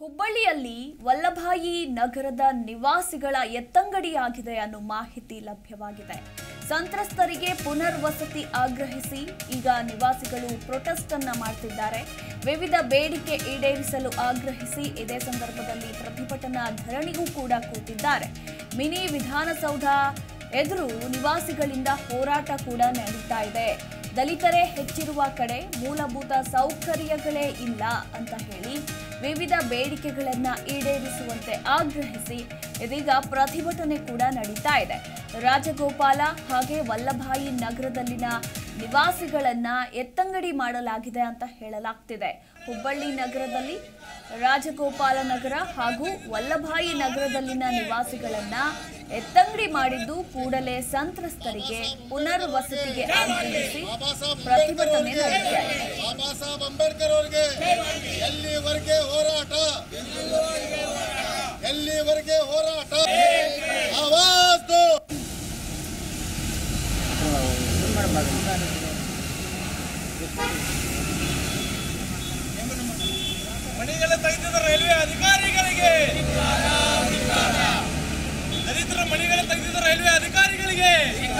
ಹುಬ್ಬಳ್ಳಿಯಲ್ಲಿ ವಲ್ಲಭಾಯಿ ನಗರದ ನಿವಾಸಿಗಳ ಎತ್ತಂಗಡಿಯಾಗಿದೆ ಅನ್ನೋ ಮಾಹಿತಿ ಲಭ್ಯವಾಗಿದೆ ಸಂತ್ರಸ್ತರಿಗೆ ಪುನರ್ವಸತಿ ಆಗ್ರಹಿಸಿ ಈಗ ನಿವಾಸಿಗಳು ಪ್ರೊಟೆಸ್ಟ್ ಅನ್ನ ಮಾಡ್ತಿದ್ದಾರೆ ವಿವಿಧ ಬೇಡಿಕೆ ಈಡೇರಿಸಲು ಆಗ್ರಹಿಸಿ ಇದೇ ಸಂದರ್ಭದಲ್ಲಿ ಪ್ರತಿಭಟನಾ ಧರಣಿಗೂ ಕೂಡ ಕೂತಿದ್ದಾರೆ ಮಿನಿ ವಿಧಾನಸೌಧ ಎದುರು ನಿವಾಸಿಗಳಿಂದ ಹೋರಾಟ ಕೂಡ ನಡೀತಾ ಇದೆ ದಲಿತರೇ ಹೆಚ್ಚಿರುವ ಕಡೆ ಮೂಲಭೂತ ಸೌಕರ್ಯಗಳೇ ಇಲ್ಲ ಅಂತ ಹೇಳಿ ವಿವಿಧ ಬೇಡಿಕೆಗಳನ್ನ ಈಡೇರಿಸುವಂತೆ ಆಗ್ರಹಿಸಿ ಇದೀಗ ಪ್ರತಿಭಟನೆ ಕೂಡ ನಡೀತಾ ಇದೆ ರಾಜಗೋಪಾಲ ಹಾಗೆ ವಲ್ಲಭಾಯಿ ನಗರದಲ್ಲಿನ ನಿವಾಸಿಗಳನ್ನ ಎತ್ತಂಗಡಿ ಮಾಡಲಾಗಿದೆ ಅಂತ ಹೇಳಲಾಗ್ತಿದೆ ಹುಬ್ಬಳ್ಳಿ ನಗರದಲ್ಲಿ ರಾಜಗೋಪಾಲ ನಗರ ಹಾಗೂ ವಲ್ಲಭಾಯಿ ನಗರದಲ್ಲಿನ ನಿವಾಸಿಗಳನ್ನ ಎತ್ತಂಗಡಿ ಮಾಡಿದ್ದು ಕೂಡಲೇ ಸಂತ್ರಸ್ತರಿಗೆ ಪುನರ್ವಸತಿಗೆ ಆಗ್ರಹಿಸಿ ಬಾಬಾ ಸಾಹೇಬ್ ಪ್ರತಿಭಟನೆ ಅಂಬೇಡ್ಕರ್ ನಡೀತಾ ಅವರಿಗೆ ಇದೆ ಬಾಬಾ ಸಾಹೇಬ್ ಅಂಬೇಡ್ಕರ್ ಅವರಿಗೆ ಎಲ್ಲಿವರೆಗೆ ಹೋರಾಟ ಎಲ್ಲಿವರೆಗೆ ಹೋರಾಟ ಆವಾಜ್ ದೋ ಮಣಿಗಳ ತೆಗೆದಿದ್ದ ರೈಲ್ವೆ ಅಧಿಕಾರಿಗಳಿಗೆ ದಲಿತರ ಮಣಿಗಳ ತೆಗೆದಿದ್ದ ರೈಲ್ವೆ ಅಧಿಕಾರಿಗಳಿಗೆ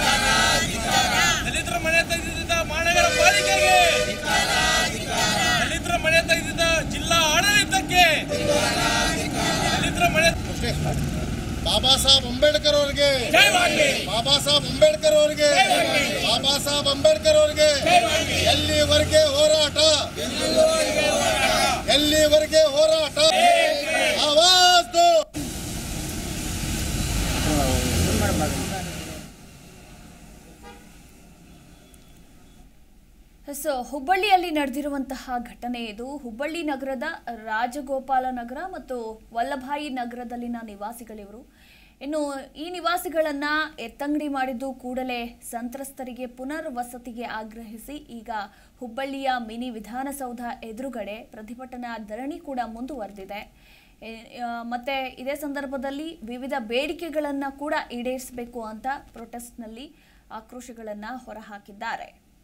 ದಲಿತರ ಮನೆ ತೆಗೆದಿದ್ದ ಮಾನಗರ ಪಾಲಿಕೆಗೆ ದಲಿತರ ಮನೆ ತೆಗೆದಿದ್ದ ಜಿಲ್ಲಾ ಆಡಳಿತಕ್ಕೆ ದಲಿತರ ಮನೆ ಬಾಬಾ ಸಾಹೇಬ್ ಅಂಬೇಡ್ಕರ್ ಅವರಿಗೆ ಜಯವಾಗಲಿ ಬಾಬಾ ಸಾಹೇಬ್ ಅಂಬೇಡ್ಕರ್ ಅವರಿಗೆ ಬಾಬಾ ಸಾಹೇಬ್ ಅಂಬೇಡ್ಕರ್ ಅವರಿಗೆ ಎಲ್ಲಿವರೆಗೆ ಹೋರಾಟ ಎಲ್ಲಿವರೆಗೆ ಹೋರಾಟ ಆವಾಜ್ ದೋ ಸೊ ಹುಬ್ಬಳ್ಳಿಯಲ್ಲಿ ನಡೆದಿರುವಂತಹ ಘಟನೆ ಇದು ಹುಬ್ಬಳ್ಳಿ ನಗರದ ರಾಜಗೋಪಾಲ ನಗರ ಮತ್ತು ವಲ್ಲಭಾಯಿ ನಗರದಲ್ಲಿನ ನಿವಾಸಿಗಳಿವರು ಇನ್ನು ಈ ನಿವಾಸಿಗಳನ್ನ ಎತ್ತಂಗಡಿ ಮಾಡಿದ್ದು ಕೂಡಲೇ ಸಂತ್ರಸ್ತರಿಗೆ ಪುನರ್ವಸತಿಗೆ ಆಗ್ರಹಿಸಿ ಈಗ ಹುಬ್ಬಳ್ಳಿಯ ಮಿನಿ ವಿಧಾನಸೌಧ ಎದುರುಗಡೆ ಪ್ರತಿಭಟನಾ ಧರಣಿ ಕೂಡ ಮುಂದುವರೆದಿದೆ ಎ- ಆ, ಮತ್ತೆ ಇದೇ ಸಂದರ್ಭದಲ್ಲಿ ವಿವಿಧ ಬೇಡಿಕೆಗಳನ್ನ ಕೂಡ ಈಡೇರಿಸಬೇಕು ಅಂತ ಪ್ರೊಟೆಸ್ಟ್ನಲ್ಲಿ ಆಕ್ರೋಶಗಳನ್ನ ಹೊರಹಾಕಿದ್ದಾರೆ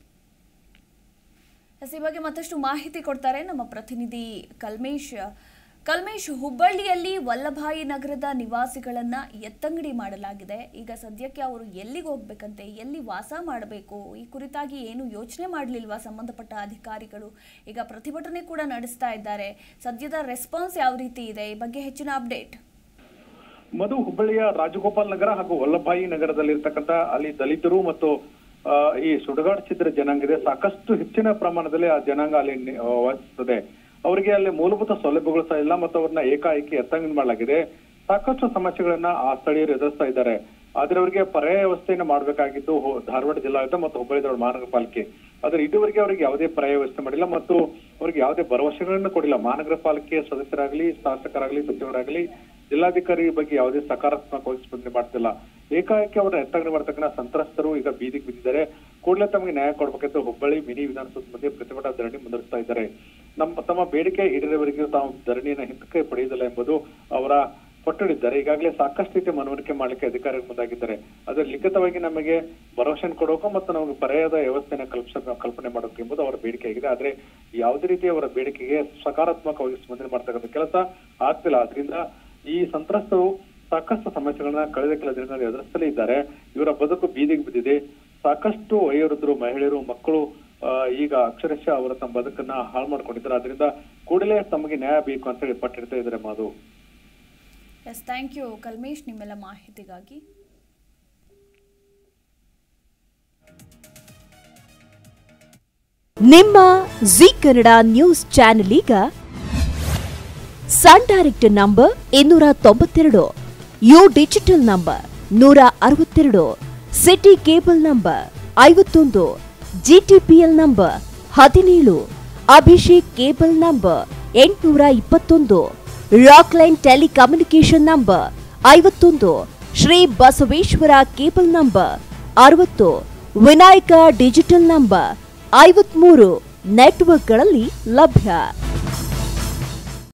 ಎಸ್, ಈ ಬಗ್ಗೆ ಮತ್ತಷ್ಟು ಮಾಹಿತಿ ಕೊಡ್ತಾರೆ ನಮ್ಮ ಪ್ರತಿನಿಧಿ ಕಲ್ಮೇಶ್ ಕಲ್ಮೇಶ್ ಹುಬ್ಬಳ್ಳಿಯಲ್ಲಿ ವಲ್ಲಭಾಯಿ ನಗರದ ನಿವಾಸಿಗಳನ್ನ ಎತ್ತಂಗಡಿ ಮಾಡಲಾಗಿದೆ ಈಗ ಸದ್ಯಕ್ಕೆ ಅವರು ಎಲ್ಲಿಗೆ ಹೋಗ್ಬೇಕಂತೆ ಎಲ್ಲಿ ವಾಸ ಮಾಡಬೇಕು ಈ ಕುರಿತಾಗಿ ಏನು ಯೋಚನೆ ಮಾಡಲಿಲ್ವಾ ಸಂಬಂಧಪಟ್ಟ ಅಧಿಕಾರಿಗಳು ಈಗ ಪ್ರತಿಭಟನೆ ಕೂಡ ನಡೆಸ್ತಾ ಇದ್ದಾರೆ ಸದ್ಯದ ರೆಸ್ಪಾನ್ಸ್ ಯಾವ ರೀತಿ ಇದೆ ಈ ಬಗ್ಗೆ ಹೆಚ್ಚಿನ ಅಪ್ಡೇಟ್ ಮಧು ಹುಬ್ಬಳ್ಳಿಯ ರಾಜಗೋಪಾಲ್ ನಗರ ಹಾಗೂ ವಲ್ಲಭಾಯಿ ನಗರದಲ್ಲಿರ್ತಕ್ಕಂಥ ಅಲ್ಲಿ ದಲಿತರು ಮತ್ತು ಆ, ಈ ಸುಡಗಾಡ್ ಚಿತ್ರ ಜನಾಂಗ ಇದೆ ಸಾಕಷ್ಟು ಹೆಚ್ಚಿನ ಪ್ರಮಾಣದಲ್ಲಿ ಆ ಜನಾಂಗ ಅಲ್ಲಿ ನಿ- ಆ, ವಾಸಿಸುತ್ತದೆ ಅವರಿಗೆ ಅಲ್ಲಿ ಮೂಲಭೂತ ಸೌಲಭ್ಯಗಳು ಸಹ ಇಲ್ಲ ಮತ್ತು ಅವ್ರನ್ನ ಏಕಾಏಕಿ ಎತ್ತಂಗಡಿ ಮಾಡಲಾಗಿದೆ ಸಾಕಷ್ಟು ಸಮಸ್ಯೆಗಳನ್ನ ಆ ಸ್ಥಳೀಯರು ಎದುರಿಸ್ತಾ ಇದ್ದಾರೆ ಆದ್ರೆ ಅವರಿಗೆ ಪರ್ಯಾಯ ವ್ಯವಸ್ಥೆಯನ್ನು ಮಾಡಬೇಕಾಗಿದ್ದು ಹೊ- ಧಾರವಾಡ ಜಿಲ್ಲಾಡಳಿತ ಮತ್ತು ಹುಬ್ಬಳ್ಳಿ ಧಾರವಾಡ ಮಹಾನಗರ ಪಾಲಿಕೆ ಆದ್ರೆ ಇದುವರೆಗೆ ಅವರಿಗೆ ಯಾವುದೇ ಪರ್ಯಾಯ ವ್ಯವಸ್ಥೆ ಮಾಡಿಲ್ಲ ಮತ್ತು ಅವರಿಗೆ ಯಾವುದೇ ಭರವಸೆಗಳನ್ನು ಕೊಡಿಲ್ಲ ಮಹಾನಗರ ಪಾಲಿಕೆ ಸದಸ್ಯರಾಗಲಿ ಶಾಸಕರಾಗಲಿ ಸಚಿವರಾಗಲಿ ಜಿಲ್ಲಾಧಿಕಾರಿ ಬಗ್ಗೆ ಯಾವುದೇ ಸಕಾರಾತ್ಮಕವಾಗಿ ಸ್ಪಂದನೆ ಮಾಡ್ತಿಲ್ಲ ಏಕಾಏಕಿ ಅವರ ಎತ್ತಂಗಡಿ ಮಾಡ್ತಕ್ಕಂಥ ಸಂತ್ರಸ್ತರು ಈಗ ಬೀದಿಗೆ ಬಿದ್ದಿದ್ದಾರೆ ಕೂಡಲೇ ತಮಗೆ ನ್ಯಾಯ ಕೊಡ್ಬೇಕಂತ ಹುಬ್ಬಳ್ಳಿ ಮಿನಿ ವಿಧಾನಸೌಧ ಮುಂದೆ ಪ್ರತಿಭಟನಾ ಧರಣಿ ಮುಂದುವರಿಸ್ತಾ ಇದ್ದಾರೆ ನಮ್ಮ ತಮ್ಮ ಬೇಡಿಕೆ ಈಡೇರಿವರೆಗೂ ತಾವು ಧರಣಿಯನ್ನು ಹಿಂದಕ್ಕೆ ಪಡೆಯುವುದಿಲ್ಲ ಎಂಬುದು ಅವರ ಪಟ್ಟುಡಿದ್ದಾರೆ ಈಗಾಗಲೇ ಸಾಕಷ್ಟು ರೀತಿಯ ಮನವರಿಕೆ ಮಾಡಲಿಕ್ಕೆ ಅಧಿಕಾರಿಗಳು ಮುಂದಾಗಿದ್ದಾರೆ ಅದ್ರ ಲಿಖಿತವಾಗಿ ನಮಗೆ ಭರವಸೆ ಕೊಡೋಕು ಮತ್ತು ನಮಗೆ ಪರ್ಯಾಯದ ವ್ಯವಸ್ಥೆಯನ್ನು ಕಲ್ಪಿಸ ಕಲ್ಪನೆ ಮಾಡಬೇಕು ಎಂಬುದು ಅವರ ಬೇಡಿಕೆ ಆಗಿದೆ ಆದ್ರೆ ಯಾವುದೇ ರೀತಿಯ ಅವರ ಬೇಡಿಕೆಗೆ ಸಕಾರಾತ್ಮಕವಾಗಿ ಸ್ಪಂದನೆ ಮಾಡ್ತಕ್ಕಂಥ ಕೆಲಸ ಆಗ್ತಿಲ್ಲ ಆದ್ರಿಂದ ಈ ಸಂತ್ರಸ್ತರು ಸಾಕಷ್ಟು ಸಮಸ್ಯೆಗಳನ್ನ ಕಳೆದ ಕೆಲ ದಿನಗಳಲ್ಲಿ ಎದುರಿಸಲೇ ಇದ್ದಾರೆ ಇವರ ಬದುಕು ಬೀದಿಗೆ ಬಿದ್ದಿದೆ ಸಾಕಷ್ಟು ವಯೋವೃದ್ಧರು ಮಹಿಳೆಯರು ಮಕ್ಕಳು ಆ, ಈಗ ಅಕ್ಷರಶಃ ಅವರ ತಮ್ಮ ಬದುಕನ್ನ ಹಾಳು ಮಾಡ್ಕೊಂಡಿದ್ದಾರೆ ಅದರಿಂದ ಕೂಡಲೇ ತಮಗೆ ನ್ಯಾಯ ಬೇಕು ಅಂತ ಹೇಳಿ ಪಟ್ಟಿಡ್ತಾ ಇದ್ದಾರೆ Madhu yes thank you Kalmesh ನಿಮ್ಮೆಲ್ಲ ಮಾಹಿತಿಗಾಗಿ ನಿಮ್ಮ ಜಿ ಕನ್ನಡ ನ್ಯೂಸ್ ಚಾನೆಲ್ ಈಗ ಸನ್ ಡೈರೆಕ್ಟ್ ನಂಬರ್ ಇನ್ನೂರ ತೊಂಬತ್ತೆರಡು ಯು ಡಿಜಿಟಲ್ ನಂಬರ್ ನೂರ ಅರವತ್ತೆರಡು ಸಿಟಿ ಕೇಬಲ್ ನಂಬರ್ ಐವತ್ತೊಂದು ಜಿಟಿಪಿಎಲ್ ನಂಬರ್ ಹದಿನೇಳು ಅಭಿಷೇಕ್ ಕೇಬಲ್ ನಂಬರ್ ಎಂಟುನೂರ ಇಪ್ಪತ್ತೊಂದು ರಾಕ್ಲೈನ್ ಟೆಲಿಕಮ್ಯುನಿಕೇಶನ್ ನಂಬರ್ ಐವತ್ತೊಂದು ಶ್ರೀ ಬಸವೇಶ್ವರ ಕೇಬಲ್ ನಂಬರ್ ಅರವತ್ತು ವಿನಾಯಕ ಡಿಜಿಟಲ್ ನಂಬರ್ ಐವತ್ಮೂರು ನೆಟ್ವರ್ಕ್ಗಳಲ್ಲಿ ಲಭ್ಯ